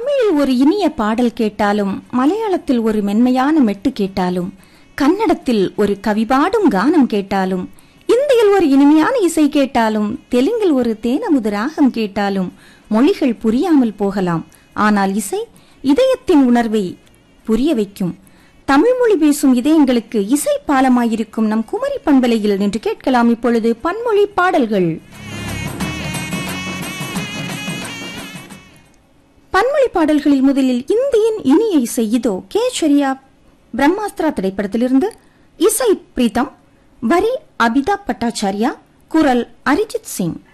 தமிழில் ஒரு இனிய பாடல் கேட்டாலும் மலையாளத்தில் ஒரு மென்மையான மெட்டு கேட்டாலும் கன்னடத்தில் ஒரு கவிபாடும் கானம் கேட்டாலும் இந்தியில் ஒரு இனிமையான இசை கேட்டாலும் தெலுங்கில் ஒரு தேனமுது ராகம் கேட்டாலும் மொழிகள் புரியாமல் போகலாம் ஆனால் இசை இதயத்தின் உணர்வை புரிய வைக்கும் தமிழ் மொழி பேசும் இதயங்களுக்கு இசை பாலமாயிருக்கும் நம் குமரி பண்பலையில் நின்று கேட்கலாம் இப்பொழுது பன்மொழி பாடல்கள் பன்மொழி பாடல்களில் முதலில் இந்தியின் இனிய இசை இதோ கேச்சரியா பிரம்மாஸ்திரா திரைப்படத்திலிருந்து இசை பிரீதம் வரி அபிதா பட்டாச்சாரியா குரல் அரிஜித் சிங்